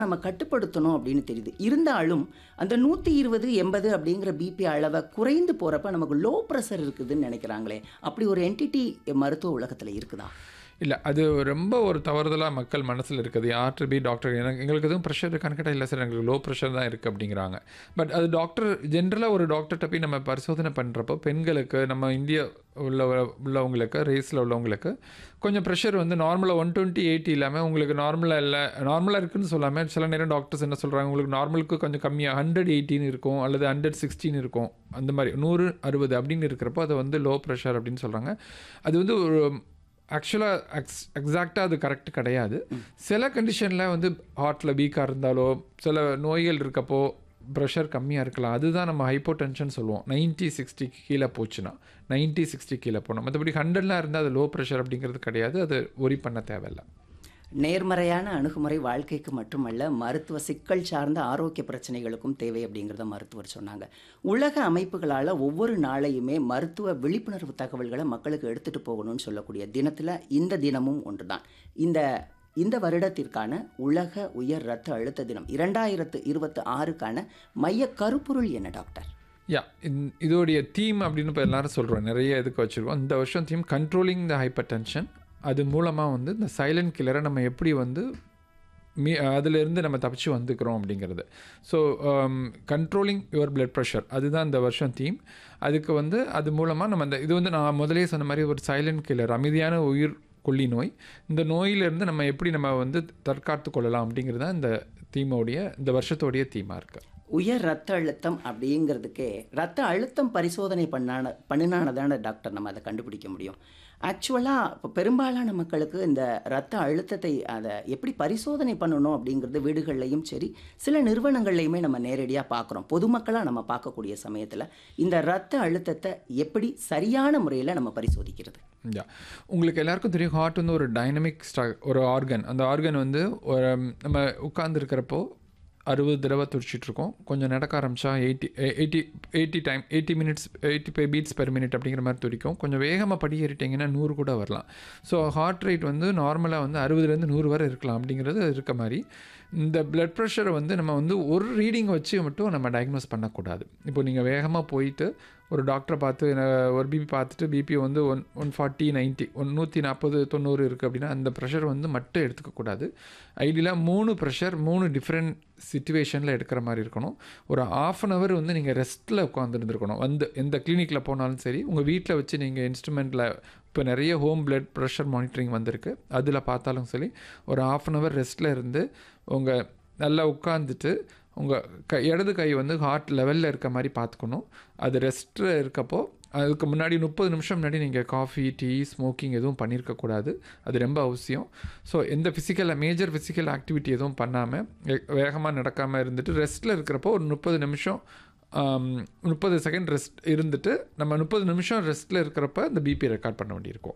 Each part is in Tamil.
நம்ம கட்டுப்படுத்தணும் அப்படின்னு தெரியுது இருந்தாலும் அந்த நூற்றி இருபது எண்பது அப்படிங்கிற பிபி அளவை குறைந்து போகிறப்ப நமக்கு லோ ப்ரெஷர் இருக்குதுன்னு நினைக்கிறாங்களே அப்படி ஒரு என்டிட்டி மருத்துவ உலகத்தில் இருக்குதா இல்லை அது ரொம்ப ஒரு தவறுதலாக மக்கள் மனசில் இருக்குது யார்கிட்ட போய் டாக்டர் எனக்கு எங்களுக்கு எதுவும் ப்ரெஷர் இருக்கான்னு கேட்டால் இல்லை சார் எங்களுக்கு லோ ப்ரெஷர் தான் இருக்குது அப்படிங்கிறாங்க பட் அது டாக்டர் ஜென்ரலாக ஒரு டாக்டர்கிட்ட போய் நம்ம பரிசோதனை பண்ணுறப்போ பெண்களுக்கு நம்ம இந்தியா உள்ள உள்ளவங்களுக்கு ரேஸில் உள்ளவங்களுக்கு கொஞ்சம் ப்ரெஷர் வந்து நார்மலாக ஒன் டுவெண்ட்டி எயிட்டி இல்லாமல் உங்களுக்கு நார்மலாக இல்லை நார்மலாக இருக்குன்னு சொல்லாமல் சில நேரம் டாக்டர்ஸ் என்ன சொல்கிறாங்க உங்களுக்கு நார்மலுக்கு கொஞ்சம் கம்மியாக ஹண்ட்ரட் எயிட்டின்னு இருக்கும் அல்லது ஹண்ட்ரட் சிக்ஸ்டின் இருக்கும் அந்த மாதிரி நூறு அறுபது அப்படின்னு இருக்கிறப்போ அதை வந்து லோ ப்ரெஷர் அப்படின்னு சொல்கிறாங்க அது வந்து ஒரு ஆக்சுவலாக எக்ஸ் எக்ஸாக்டாக அது கரெக்ட் கிடையாது சில கண்டிஷனில் வந்து ஹார்ட்டில் வீக்காக இருந்தாலோ சில நோய்கள் இருக்கப்போ ப்ரெஷர் கம்மியாக இருக்கலாம் அதுதான் நம்ம ஹைப்போ டென்ஷன் சொல்லுவோம் நைன்ட்டி சிக்ஸ்டி கீழே போச்சுன்னா நைன்ட்டி சிக்ஸ்டி கீழே போகணும் மற்றபடி ஹண்ட்ரட்லாம் இருந்தால் அது லோ ப்ரெஷர் அப்படிங்கிறது கிடையாது அது ஒரி பண்ண தேவையில்லை நேர்மறையான அணுகுமுறை வாழ்க்கைக்கு மட்டுமல்ல மருத்துவ சிக்கல் சார்ந்த ஆரோக்கிய பிரச்சனைகளுக்கும் தேவை அப்படிங்கிறத மருத்துவர் சொன்னாங்க உலக அமைப்புகளால் ஒவ்வொரு நாளையுமே மருத்துவ விழிப்புணர்வு தகவல்களை மக்களுக்கு எடுத்துகிட்டு போகணும்னு சொல்லக்கூடிய தினத்தில் இந்த தினமும் ஒன்று தான் இந்த இந்த வருடத்திற்கான உலக உயர் இரத்த அழுத்த தினம் இரண்டாயிரத்து இருபத்தி ஆறுக்கான மைய கருப்பொருள் என்ன டாக்டர் யா இதோடைய தீம் அப்படின்னு இப்போ எல்லாரும் சொல்கிறோம் நிறைய இதுக்கு வச்சுருக்கோம் இந்த வருஷம் theme controlling the hypertension அது மூலமாக வந்து இந்த சைலண்ட் கில்லரை நம்ம எப்படி வந்து மீ அதிலிருந்து நம்ம தப்பிச்சு வந்துக்கிறோம் அப்படிங்கிறது so controlling your blood pressure அதுதான் இந்த வருஷம் தீம் அதுக்கு வந்து அது மூலமாக நம்ம அந்த இது வந்து நான் முதலே சொன்ன மாதிரி ஒரு சைலண்ட் கில்லர் அமைதியான உயிர் கொல்லி நோய் இந்த நோயிலிருந்து நம்ம எப்படி நம்ம வந்து தற்காத்து கொள்ளலாம் அப்படிங்கிறது தான் இந்த தீமோடைய இந்த வருஷத்தோடைய தீமாக இருக்குது உயர் ரத்த அழுத்தம் அப்படிங்கிறதுக்கே ரத்த அழுத்தம் பரிசோதனை பண்ணான பண்ணினானதான டாக்டர் நம்ம அதை கண்டுபிடிக்க முடியும் ஆக்சுவலாக இப்போ பெரும்பாலான மக்களுக்கு இந்த ரத்த அழுத்தத்தை அதை எப்படி பரிசோதனை பண்ணணும் அப்படிங்கிறது வீடுகள்லையும் சரி சில நிறுவனங்கள்லையுமே நம்ம நேரடியாக பார்க்குறோம் பொதுமக்களாக நம்ம பார்க்கக்கூடிய சமயத்தில் இந்த ரத்த அழுத்தத்தை எப்படி சரியான முறையில் நம்ம பரிசோதிக்கிறது யா உங்களுக்கு எல்லாருக்கும் தெரியும் ஹார்ட் வந்து ஒரு டைனமிக் ஸ்ட்ரா ஒரு ஆர்கன் அந்த ஆர்கன் வந்து ஒரு நம்ம உட்கார்ந்துருக்கிறப்போ அறுபது தடவை துடிச்சிட்ருக்கோம் கொஞ்சம் நடக்க ஆரம்பித்தா eighty eighty eighty time eighty minutes eighty five beats per minute அப்படிங்கிற மாதிரி துடிக்கும் கொஞ்சம் வேகமாக படி ஏறிட்டிங்கன்னா நூறு கூட வரலாம் ஸோ ஹார்ட் ரேட் வந்து நார்மலாக வந்து அறுபதுலேருந்து நூறு வரை இருக்கலாம் அப்படிங்கிறது இருக்க மாதிரி இந்த பிளட் ப்ரெஷரை வந்து நம்ம வந்து ஒரு ரீடிங் வச்சு மட்டும் நம்ம டயக்னோஸ் பண்ணக்கூடாது இப்போ நீங்கள் வேகமாக போயிட்டு ஒரு டாக்டரை பார்த்து ஒரு பிபி பார்த்துட்டு பிபி வந்து one one forty ninety one நூற்றி நாற்பது தொண்ணூறு இருக்குது அப்படின்னா அந்த ப்ரெஷர் வந்து மட்டும் எடுத்துக்கக்கூடாது ஐடியலாக மூணு ப்ரெஷர் மூணு டிஃப்ரெண்ட் சுச்சுவேஷனில் எடுக்கிற மாதிரி இருக்கணும் ஒரு ஆஃப் அன் ஹவர் வந்து நீங்கள் ரெஸ்ட்டில் உட்காந்துருந்துருக்கணும் வந்து எந்த கிளினிக்கில் போனாலும் சரி உங்கள் வீட்டில் வச்சு நீங்கள் இன்ஸ்ட்ருமெண்ட்டில் இப்போ நிறைய ஹோம் பிளட் ப்ரெஷர் மானிட்டரிங் வந்திருக்கு அதில் பார்த்தாலும் சரி ஒரு ஆஃப் அன் ஹவர் ரெஸ்ட்டில் இருந்து உங்கள் நல்லா உட்காந்துட்டு உங்கள் கை இடது கை வந்து ஹார்ட் லெவலில் இருக்க மாதிரி பார்த்துக்கணும் அது ரெஸ்ட்டில் இருக்கப்போ அதுக்கு முன்னாடி முப்பது நிமிஷம் முன்னாடி நீங்கள் காஃபி டீ ஸ்மோக்கிங் எதுவும் பண்ணியிருக்கக்கூடாது அது ரொம்ப அவசியம் ஸோ எந்த ஃபிசிக்கல் மேஜர் ஃபிசிக்கல் ஆக்டிவிட்டி எதுவும் பண்ணாமல் வேகமாக நடக்காமல் இருந்துட்டு ரெஸ்ட்டில் இருக்கிறப்போ ஒரு முப்பது நிமிஷம் முப்பது செகண்ட் ரெஸ்ட் இருந்துட்டு நம்ம முப்பது நிமிஷம் ரெஸ்ட்டில் இருக்கிறப்ப இந்த பிபி ரெக்கார்ட் பண்ண வேண்டியிருக்கும்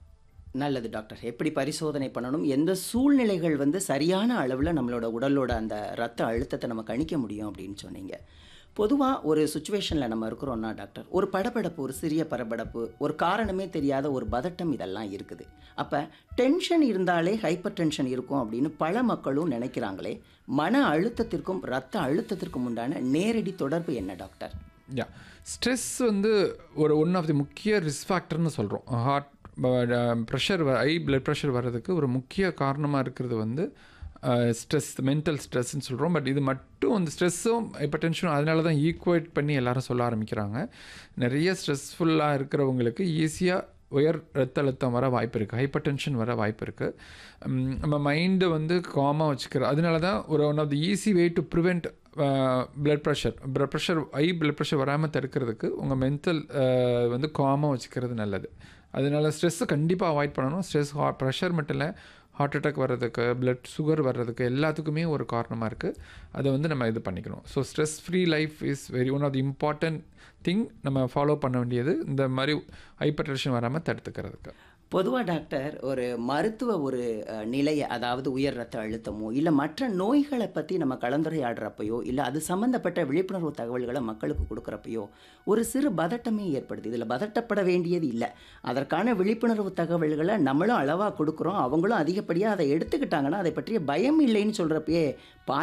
நல்லது டாக்டர் எப்படி பரிசோதனை பண்ணணும் எந்த சூழ்நிலைகள் வந்து சரியான அளவில் நம்மளோட உடலோட அந்த ரத்த அழுத்தத்தை நம்ம கணிக்க முடியும் அப்படின்னு சொன்னீங்க பொதுவாக ஒரு சுச்சுவேஷனில் நம்ம இருக்கிறோம்னா டாக்டர் ஒரு படபடப்பு ஒரு சிறிய படபடப்பு ஒரு காரணமே தெரியாத ஒரு பதட்டம் இதெல்லாம் இருக்குது அப்போ டென்ஷன் இருந்தாலே ஹைப்பர் டென்ஷன் இருக்கும் அப்படின்னு பல மக்களும் நினைக்கிறாங்களே மன அழுத்தத்திற்கும் ரத்த அழுத்தத்திற்கும் உண்டான நேரடி தொடர்பு என்ன டாக்டர் யா ஸ்ட்ரெஸ் வந்து ஒரு ஒன் ஆஃப் தி முக்கிய ரிஸ்க் ஃபேக்டர்னு சொல்கிறோம் heart pressure high blood pressure வர்றதுக்கு ஒரு முக்கிய காரணமாக இருக்கிறது வந்து ஸ்ட்ரெஸ் மென்டல் ஸ்ட்ரெஸ்ன்னு சொல்கிறோம் பட் இது மட்டும் அந்த ஸ்ட்ரெஸ்ஸும் இப்போ டென்ஷனும் அதனால தான் ஈக்குவேட் பண்ணி எல்லாரும் சொல்ல ஆரம்பிக்கிறாங்க நிறைய ஸ்ட்ரெஸ்ஃபுல்லாக இருக்கிறவங்களுக்கு ஈஸியாக உயர் ரத்த அழுத்தம் வர வாய்ப்பு இருக்குது ஹைப்பர் டென்ஷன் வர வாய்ப்பு இருக்குது நம்ம மைண்டை வந்து காமாக வச்சுக்கிற அதனால தான் ஒரு one of the easy way to prevent blood pressure blood pressure high blood pressure வராமல் தடுக்கிறதுக்கு உங்கள் மென்டல் வந்து காமாக வச்சுக்கிறது நல்லது அதனால ஸ்ட்ரெஸ்ஸை கண்டிப்பாக அவாய்ட் பண்ணணும் ஸ்ட்ரெஸ் ஹா ப்ரெஷர் மட்டும் இல்லை ஹார்ட் அட்டாக் வர்றதுக்கு பிளட் சுகர் வர்றதுக்கு எல்லாத்துக்குமே ஒரு காரணமாக இருக்குது அதை வந்து நம்ம இது பண்ணிக்கணும் so stress free life is very one of the important thing நம்ம ஃபாலோ பண்ண வேண்டியது இந்த மாதிரி ஹைப்பர் டென்ஷன் வராமல் தடுத்துக்கிறதுக்கு பொதுவா டாக்டர் ஒரு மருத்துவ ஒரு அஹ், நிலையை அதாவது உயர் ரத்த அழுத்தமோ இல்லை மற்ற நோய்களை பற்றி நம்ம கலந்துரையாடுறப்பையோ இல்லை அது சம்மந்தப்பட்ட விழிப்புணர்வு தகவல்களை மக்களுக்கு கொடுக்குறப்பையோ ஒரு சிறு பதட்டமே ஏற்படுது இதில் பதட்டப்பட வேண்டியது இல்லை அதற்கான விழிப்புணர்வு தகவல்களை நம்மளும் அளவாக கொடுக்குறோம் அவங்களும் அதிகப்படியாக அதை எடுத்துக்கிட்டாங்கன்னா அதை பற்றிய பயம் இல்லைன்னு சொல்கிறப்பயே